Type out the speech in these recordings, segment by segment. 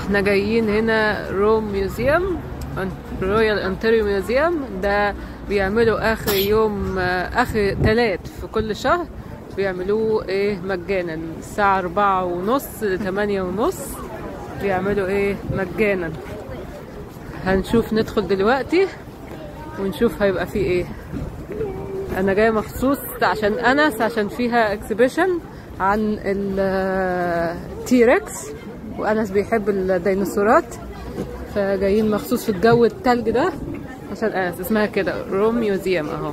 احنا جايين هنا روم ميوزيوم رويال انتريو ميوزيوم ده بيعملوا اخر يوم آه، اخر تلات في كل شهر بيعملوه ايه مجانا الساعة أربعة ونص لتمانية ونص بيعملوا ايه مجانا هنشوف ندخل دلوقتي ونشوف هيبقى فيه ايه انا جايه مخصوص عشان انس عشان فيها اكسبيشن عن التيركس وانس بيحب الديناصورات فجايين مخصوص في الجو التلج ده عشان انس اسمها كده روم ميوزيوم اهو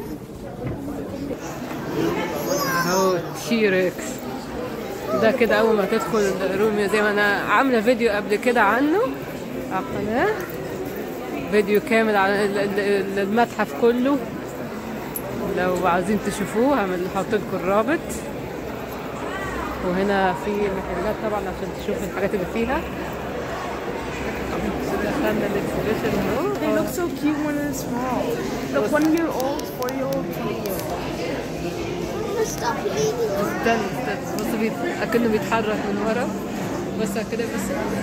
اهو تيركس ده كده اول ما تدخل روم ميوزيوم انا عامله فيديو قبل كده عنه على القناه فيديو كامل عن ال- ال- المتحف كله لو عايزين تشوفوه هعمل احط لكم الرابط وهنا في محلات طبعا عشان تشوفوا الحاجات اللي فيها دخلنا الاكسبيشن They اهو look so cute when they're small. Look, one year old, four year old, twenty year old. Stop eating. استنى استنى بص بيت... اكنه بيتحرك من ورا بس كده بس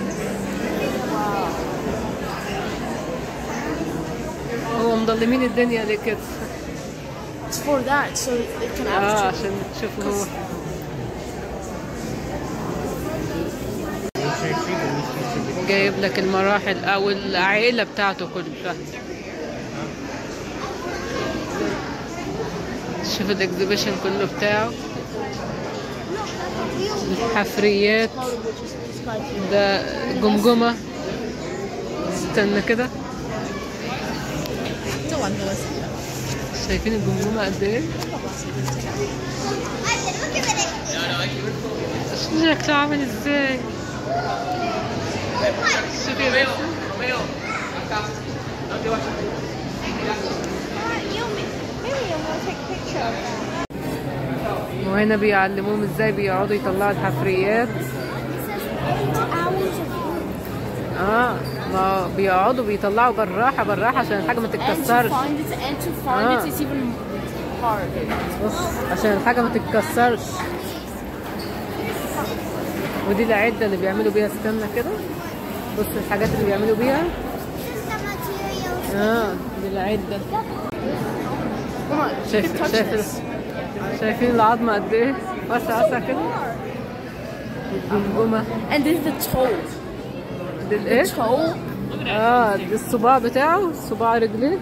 هو مضلمين الدنيا ليه كده It's for that, so they can اه actually. عشان تشوفوا هو جايب لك المراحل او العائله بتاعته كلها شوف الاكزيبيشن كله بتاعه الحفريات ده جمجمه استنى كده شايفين الجمجمه قد ايه شكله عامل ازاي شوفي بس وهنا بيعلموهم ازاي بيقعدوا يطلعوا الحفريات اه ما بيقعدوا بيطلعوا بالراحه بالراحه عشان الحاجه ما And to تتكسرش find it, and to find Ah. it is even hard. بص عشان الحاجه ما تتكسرش ودي العده اللي بيعملوا بيها استنى كده بص الحاجات اللي بيعملوا بيها اه دي العده Come on, you شايف can touch شايف this. شايفين العظمه قد ايه واسع واسع كده الجمجمه And this is the toe. دي الايه Toe. اه دي الصباع بتاعه صباع رجليه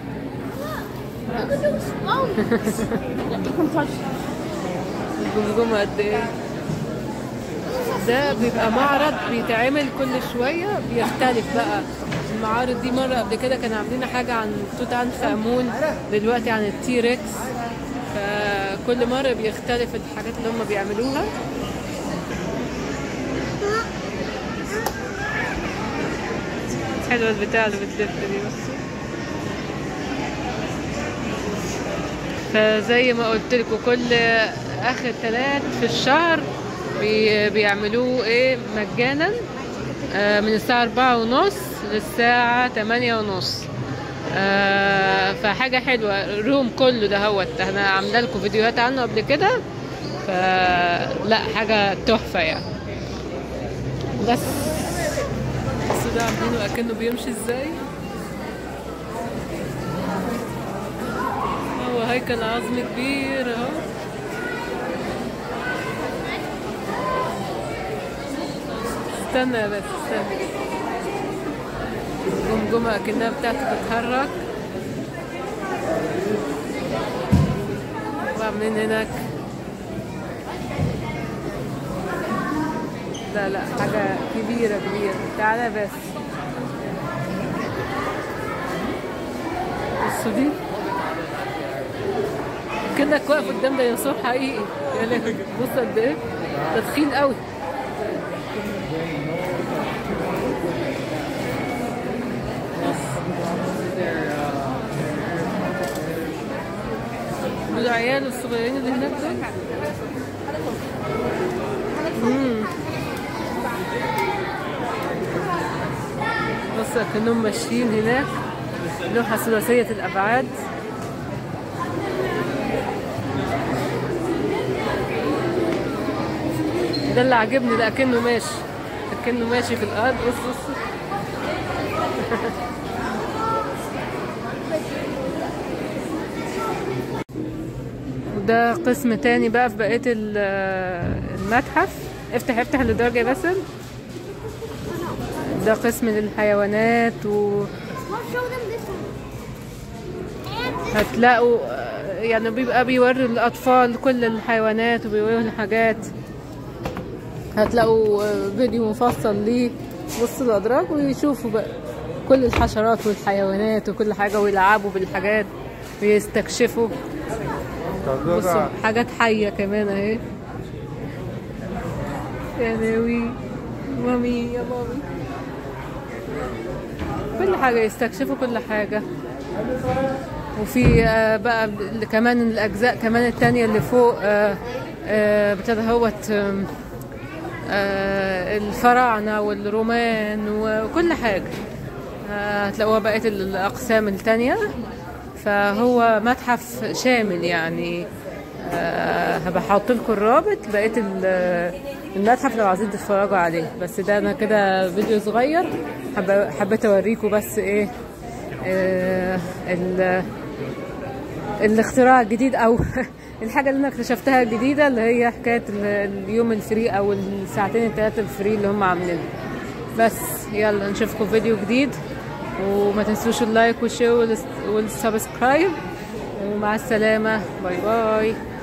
You can touch. الجمجمة قد ايه ده بيبقى معرض بيتعمل كل شوية بيختلف بقى المعارض دي مرة قبل كده كانوا عاملين حاجة عن توت عنخ آمون دلوقتي عن التيركس فكل مرة بيختلف الحاجات اللي هم بيعملوها حلوة البتاع اللي بتلف دي بس فزي ما قلت لكم كل اخر ثلاث في الشهر بي بيعملوه ايه مجانا آه، من الساعة أربعة ونص للساعة تمانية ونص آه، فحاجة حلوة الروم كله ده هو احنا عاملة لكم فيديوهات عنه قبل كده فلا حاجة تحفة يعني بس بس ده عاملينه أكنه بيمشي ازاي هو هيكل عظمي كبير اهو استنى يا بس استنى الجمجمة أكنها بتاعته بتتحرك وعاملين هناك لا لا حاجة كبيرة كبيرة تعالى بس بصوا دي كأنك واقف قدام ديناصور حقيقي يا لهوي بص قد ايه ده تخين قوي دول عيال الصغيرين اللي هناك دول مم. بص كأنهم ماشيين هناك لوحة ثلاثية الأبعاد ده اللي عاجبني ده اكنه ماشي اكنه ماشي في الارض بص بص وده قسم تاني بقى في بقية ال- المتحف افتح افتح للدرجة يا باسل ده قسم للحيوانات و Let's show them this one. And this هتلاقوا آه، يعني بيبقى بيوروا الأطفال كل الحيوانات وبيوروا الحاجات هتلاقوا آه، فيديو مفصل ليه وسط الأدراج ويشوفوا بقى كل الحشرات والحيوانات وكل حاجة ويلعبوا بالحاجات ويستكشفوا بصوا حاجات حية كمان اهي يا ناوي مامي يا مامي كل حاجة يستكشفوا كل حاجة وفي آه، بقى ال- كمان الأجزاء كمان التانية اللي فوق آه، آه، ابتدى هوت آم، آه، الفراعنة والرومان وكل حاجة آه، هتلاقوها بقية الأقسام التانية فهو متحف شامل يعني آه، هبقى احط لكم الرابط بقية ال- المتحف لو عايزين تتفرجوا عليه بس ده انا كده فيديو صغير حب- حبيت اوريكم بس ايه آه، ال- الاختراع الجديد او الحاجه اللي انا اكتشفتها الجديده اللي هي حكايه ال- اليوم الفري او الساعتين الثلاثه الفري اللي هم عاملينه بس يلا نشوفكم فيديو جديد وما تنسوش اللايك والشير والس- والسبسكرايب ومع السلامه باي باي